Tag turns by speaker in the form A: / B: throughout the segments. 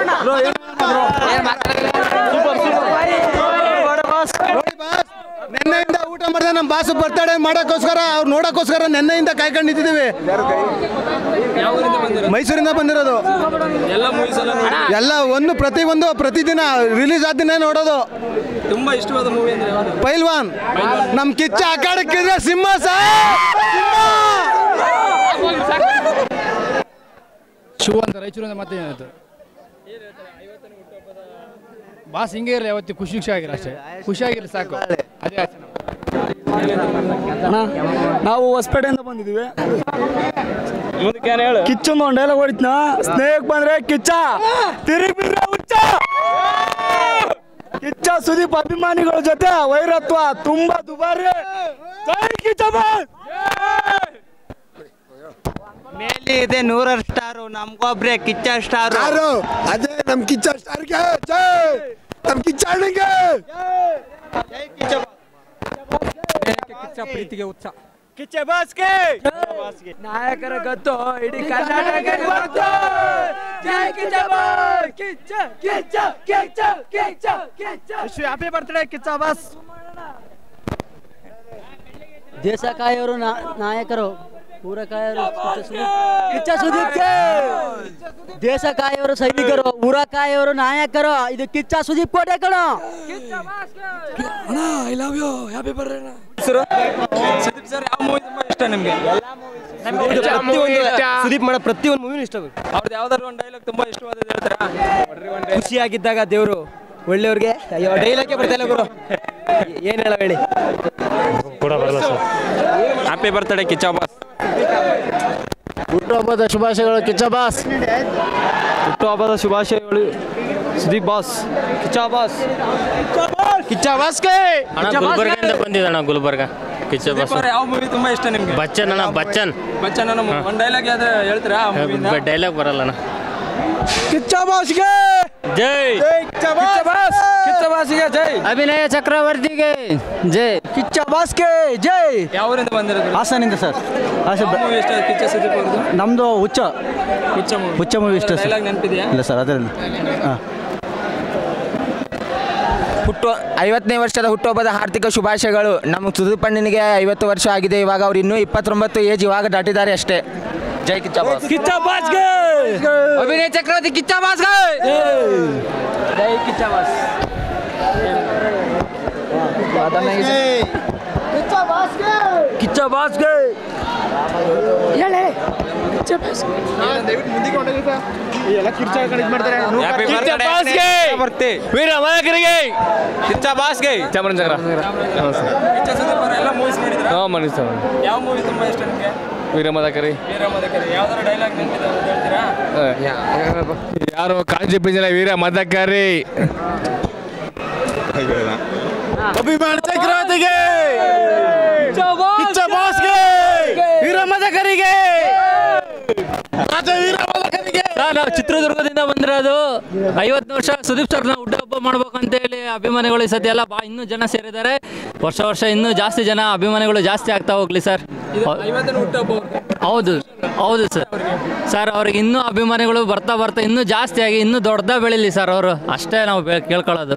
A: ನೆನ್ನೆಯಿಂದ ಊಟ ಮಾಡಿದೆ ನಮ್ಮ ಬಾಸು ಬರ್ತಡೇ ಮಾಡೋಕ್ಕೋಸ್ಕರ ಅವ್ರು ನೋಡೋಕ್ಕೋಸ್ಕರ ನೆನ್ನೆಯಿಂದ ಕಾಯ್ಕೊಂಡು ನಿಂತಿದ್ದೀವಿ ಮೈಸೂರಿಂದ ಬಂದಿರೋದು
B: ಎಲ್ಲ ಮೂವೀಸ್ ಎಲ್ಲ ನೋಡಿ
A: ಎಲ್ಲ ಒಂದು ಪ್ರತಿ ಒಂದು ಪ್ರತಿದಿನ ರಿಲೀಸ್ ಆದಿನ ನೋಡೋದು
B: ತುಂಬಾ ಇಷ್ಟವಾದ ಮೂವಿ ಅಂದ್ರೆ ಯಾವುದು
A: ಪೈಲ್ವಾನ್ ನಮ್ ಕಿಚ್ಚ ಅಕಾಡಕ್ಕಿದ್ರೆ ಸಿಂಹ ಸಾಹೇಬ್!
C: ಶಿವ ಅಂತ ರಾಯಚೂರಿಂದ ಮತ್ತೆ ಏನಾಯ್ತು ಬಾಸ್ ಹಿಂಗೆ ಇರಲಿ ಯಾವತ್ತು ಖುಷಿ ಖುಷಿ ಆಗಿರ ಅಷ್ಟೇ ಖುಷಿಯಾಗಿರಲಿ ಸಾಕು ಅದೇ ಆಸೆ ನಮ್ದು.
D: ನಾವು ಹೊಸಪೇಟೆಯಿಂದ ಬಂದಿದ್ದೀವಿ ಕಿಚ್ಚೊಂದು ಒಂದು ಡೈಲಾಗ್ ಹೊಡಿತ್ನ ಸ್ನೇಹಕ್ ಬಂದ್ರೆ ಕಿಚ್ಚ ತಿರುಗಿ ಬಿದ್ರೆ ಹುಚ್ಚ ಕಿಚ್ಚ ಸುದೀಪ್ ಅಭಿಮಾನಿಗಳ ಜೊತೆ ವೈರತ್ವ ತುಂಬಾ ದುಬಾರಿ ಜೈ ಕಿಚ್ಚ ಬಾಸ್!
E: ಮೇಲೆ ಇದೆ ನೂರರ ಸ್ಟಾರು ನಮ್ಗೊಬ್ರೆ ಕಿಚ್ಚ ಸ್ಟಾರು
F: ಯಾರು ಅದೇ ನಮ್ ಕಿಚ್ಚ ಸ್ಟಾರ್ಗೆ ಜೈ ನಮ್ ಕಿಚ್ಚ ಅಣ್ಣಂಗೆ
B: ಪ್ರೀತಿಗೆ ಉತ್ಸಾಹ
D: ಕಿಚ್ಚ ಬಾಸ್ಗೆ ನಾಯಕರ ಗತ್ತು ಇಡೀ ಕರ್ನಾಟಕ ಗೊತ್ತು. ಜೈ Kichcha boss! Kichcha Kichcha Kichcha Kichcha Kichcha happy birthday Kichcha boss
G: ದೇಶ ಕಾಯೋರು ನಾ- ನಾಯಕರು ಊರ ಕಾಯೋರು ಕಿಚ್ಚ ಸುದೀಪ್ ಕಿಚ್ಚ ಸುದೀಪ್ಗೆ ದೇಶ ಕಾಯೋರು ಸೈನಿಕರು ಊರ ಕಾಯೋರು ನಾಯಕರು ಇದು ಕಿಚ್ಚ ಸುದೀಪ್ ಕೋಟೆ ಕಣ
B: ಸುದೀಪ್ ಸರ್ ಯಾವ ಮೂವಿ ತುಂಬಾ ಇಷ್ಟ ನಿಮ್ಗೆ
E: ಸುದೀಪ್ ಮಾಡೋ ಪ್ರತಿಯೊಂದು ಮೂವಿನೂ ಇಷ್ಟ
B: ಅವ್ರದ್ದು ಯಾವ್ದಾದ್ರು ಒಂದು ಡೈಲಾಗ್ ತುಂಬಾ ಇಷ್ಟವಾದದ್ದು ಹೇಳ್ತಾರಾ
E: ಖುಷಿಯಾಗಿದ್ದಾಗ ದೇವರು ಒಳ್ಳೆಯವ್ರಿಗೆ ಅಯ್ಯೋ ಡೈಲಾಗೆ ಬರ್ತಾ ಇಲ್ಲ ಗುರು ಏನ್ ಹೇಳ ಹೇಳಿ
B: ಹ್ಯಾಪಿ ಬರ್ತ್ಡೇ ಕಿಚ್ಚ ಬಾಸ್
C: ಹುಟ್ಟುಹಬ್ಬದ ಶುಭಾಶಯಗಳು ಕಿಚ್ಚ ಬಾಸ್
B: ಹುಟ್ಟುಹಬ್ಬದ ಶುಭಾಶಯಗಳು ಸುದೀಪ್ ಬಾಸ್ ಕಿಚ್ಚ ಬಾಸ್
C: ಕಿಚ್ಚ ಬಾಸ್ಗೆ
H: ಅಣ್ಣ ಗುಲ್ಬರ್ಗದಿಂದ ಬಂದಿದ್ದಣ್ಣ ಗುಲ್ಬರ್ಗ ಕಿಚ್ಚ ಬಸ್
B: ಸುದೀಪ್ ಅವ್ರ ಯಾವ ಮೂವಿ ತುಂಬಾ ಇಷ್ಟ ನಿಮ್ಗೆ
H: ಬಚ್ಚನ್ ಅಣ್ಣ ಬಚ್ಚನ್
B: ಬಚ್ಚನ್ ಅನ್ನೋ ಒಂದು ಡೈಲಾಗ್ ಯಾವ್ದು ಹೇಳ್ತೀರಾ ಆ ಮೂವಿಯಿಂದ
H: ಡೈಲಾಗ್ ಬರಲ್ಲಣ್ಣ
D: ಕಿಚ್ಚ ಬಾಸ್ಗೆ
H: ಜೈ
D: ಕಿಚ್ಚ ಬಾಸ್ ಕಿಚ್ಚ ಬಾಸ್ಗೆ ಜೈ
G: ಅಭಿನಯ ಚಕ್ರವರ್ತಿಗೆ ಜೈ
D: ಕಿಚ್ಚ ಬಾಸ್ಗೆ ಜೈ
B: ಯಾವ ಊರಿಂದ ಬಂದಿರೋದು
D: ಹಾಸನಿಂದ ಸರ್
B: ಯಾವ ಮೂವಿ ಇಷ್ಟ ಕಿಚ್ಚ ಸುದೀಪ್ ಅವ್ರದ್ದು
D: ನಮ್ದು ಹುಚ್ಚ
B: ಹುಚ್ಚ ಮೂವಿ
D: ಹುಚ್ಚ ಮೂವಿ ಇಷ್ಟ ಸರ್
B: ಡೈಲಾಗ್ ನೆನಪಿದೆಯಾ
D: ಇಲ್ಲ ಸರ್ ಅದೇ ಹಾಂ
E: ಹುಟ್ಟು ಐವತ್ತನೇ ವರ್ಷದ ಹುಟ್ಟುಹಬ್ಬದ ಹಾರ್ದಿಕ ಶುಭಾಶಯಗಳು ನಮ್ಮ ಸುದೀಪಣ್ಣನಿಗೆ ಐವತ್ತು ವರ್ಷ ಆಗಿದೆ ಇವಾಗ ಅವ್ರು ಇನ್ನೂ ಇಪ್ಪತ್ತೊಂಬತ್ತು ಏಜ್ ಇವಾಗ ದಾಟಿದ್ದಾರೆ ಅಷ್ಟೇ ಜೈ ಕಿಚ್ಚ ಬಾಸ್
D: ಕಿಚ್ಚ ಬಾಸ್ಗೆ
E: ಅಭಿನಯ ಚಕ್ರವರ್ತಿ ಕಿಚ್ಚ ಬಾಸ್ ಜೈ ಕಿಚ್ಚ ಬಾಸ್
D: ಕಿಚ್ಚ ಬಾಸ್ಗೆ
H: ವೀರ ನಾಯಕರಿಗೆ ಕಿಚ್ಚ ಬಾಸ್ಗೆ ಚಾಮರಾಜನಗರ
B: ಕಿಚ್ಚ ಸುದೀಪ್ ಅವ್ರ ಎಲ್ಲ ಮೂವೀಸ್ ನೋಡಿದ್ರ
H: ಹಾಂ ಮನೀಶ್
B: ಯಾವ ಮೂವಿ ತುಂಬಾ ಇಷ್ಟ ನಿಮ್ಗೆ
H: ವೀರ ಮದಕರಿ
B: ವೀರಮದಕರಿ ಯಾವ್ದಾರು ಡೈಲಾಗ್ ನೆನಪಿದೆ ಅದು ಹೇಳ್ತೀರಾ
H: ಯಾರು ಕಾಳಜಿ ಬಿಂಜಲ ವೀರ ಮದಕರಿ
D: ಅಭಿಮಾನ ಚಕ್ರವರ್ತಿಗೆ ಕಿಚ್ಚ ಬಾಸ್ಗೆ ವೀರ ಮದಕರಿಗೆ
G: ನಾವು ಚಿತ್ರದುರ್ಗದಿಂದ ಬಂದಿರೋದು ಐವತ್ತು ವರ್ಷ ಸುದೀಪ್ ಸರ್ನ ಹುಟ್ಟುಹಬ್ಬ ಮಾಡ್ಬೇಕಂತ ಹೇಳಿ ಅಭಿಮಾನಿಗಳು ಈ ಸತಿ ಎಲ್ಲ ಬಾ ಇನ್ನೂ ಜನ ಸೇರಿದ್ದಾರೆ ವರ್ಷ ವರ್ಷ ಇನ್ನೂ ಜಾಸ್ತಿ ಜನ ಅಭಿಮಾನಿಗಳು ಜಾಸ್ತಿ ಆಗ್ತಾ ಹೋಗ್ಲಿ ಸರ್
B: ಐವತ್ತನೇ ಹುಟ್ಟುಹಬ್ಬ ಅವ್ರದ್ದು
G: ಹೌದು ಹೌದು ಸರ್ ಸರ್ ಅವ್ರಿಗೆ ಇನ್ನೂ ಅಭಿಮಾನಿಗಳು ಬರ್ತಾ ಬರ್ತಾ ಇನ್ನೂ ಜಾಸ್ತಿ ಆಗಿ ಇನ್ನೂ ದೊಡ್ಡದ ಬೆಳೀಲಿ ಸರ್ ಅವರು ಅಷ್ಟೇ ನಾವು ಬೇ- ಕೇಳ್ಕೊಳ್ಳೋದು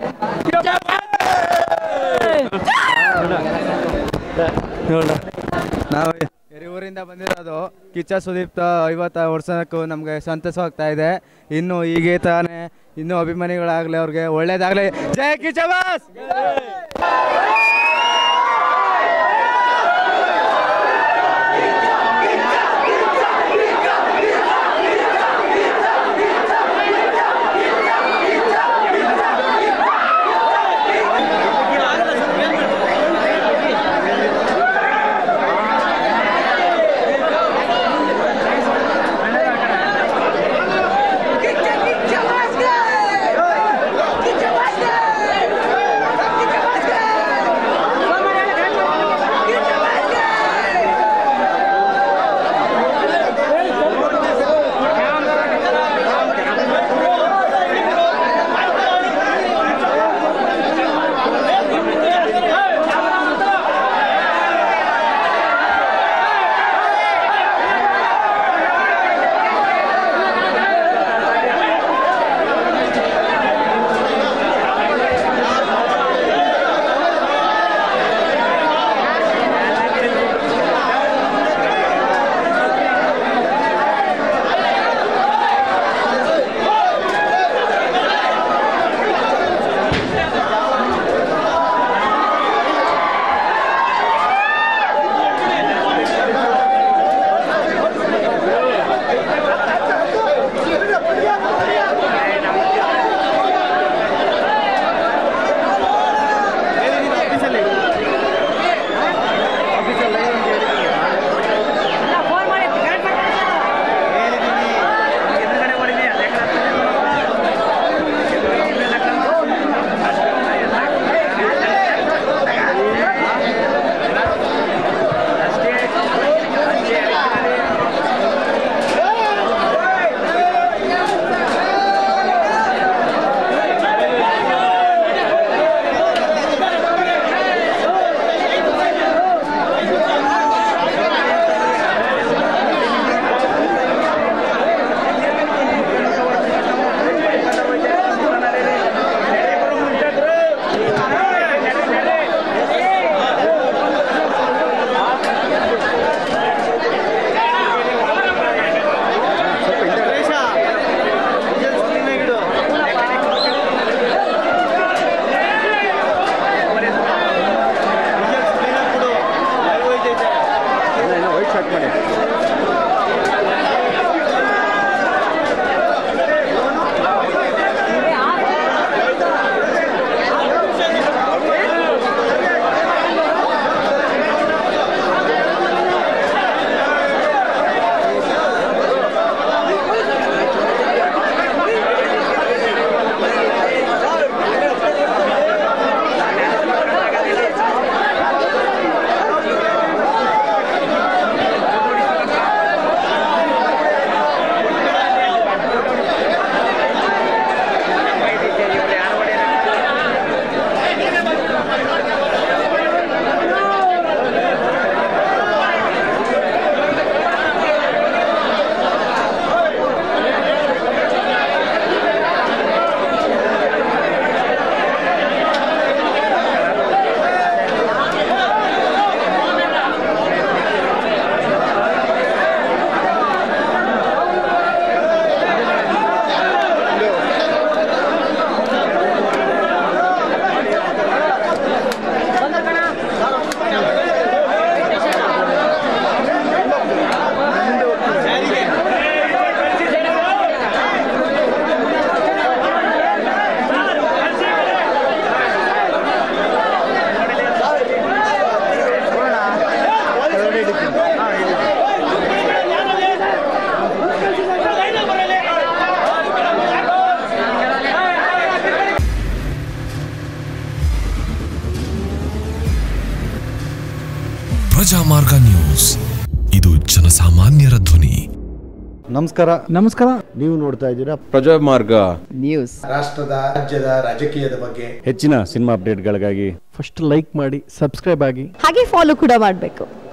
D: ನಾವು ಎರಿಯೂರಿಂದ ಬಂದಿರೋದು ಕಿಚ್ಚ ಸುದೀಪ್ ಐವತ್ತು ವರ್ಷಕ್ಕೂ ನಮಗೆ ಸಂತಸವಾಗ್ತಾ ಇದೆ ಇನ್ನು ಹೀಗೆ ತಾನೇ ಇನ್ನೂ ಅಭಿಮಾನಿಗಳಾಗಲಿ ಅವ್ರಿಗೆ ಒಳ್ಳೇದಾಗಲಿ ಜೈ Kichcha boss
I: Kicha Prajamarga news ಇದು ಜನಸಾಮಾನ್ಯರ ಧ್ವನಿ
A: ನಮಸ್ಕಾರ
C: ನಮಸ್ಕಾರ
A: ನೀವು ನೋಡ್ತಾ ಇದ್ದೀರಾ
H: ಪ್ರಜಾಮಾರ್ಗ
C: ನ್ಯೂಸ್
A: ರಾಷ್ಟ್ರದ ರಾಜ್ಯದ ರಾಜಕೀಯದ ಬಗ್ಗೆ
J: ಹೆಚ್ಚಿನ ಸಿನಿಮಾ ಅಪ್ಡೇಟ್ಗಳಿಗಾಗಿ
C: ಫಸ್ಟ್ ಲೈಕ್ ಮಾಡಿ ಸಬ್ಸ್ಕ್ರೈಬ್ ಆಗಿ
K: ಹಾಗೆ ಫಾಲೋ ಕೂಡ ಮಾಡಬೇಕು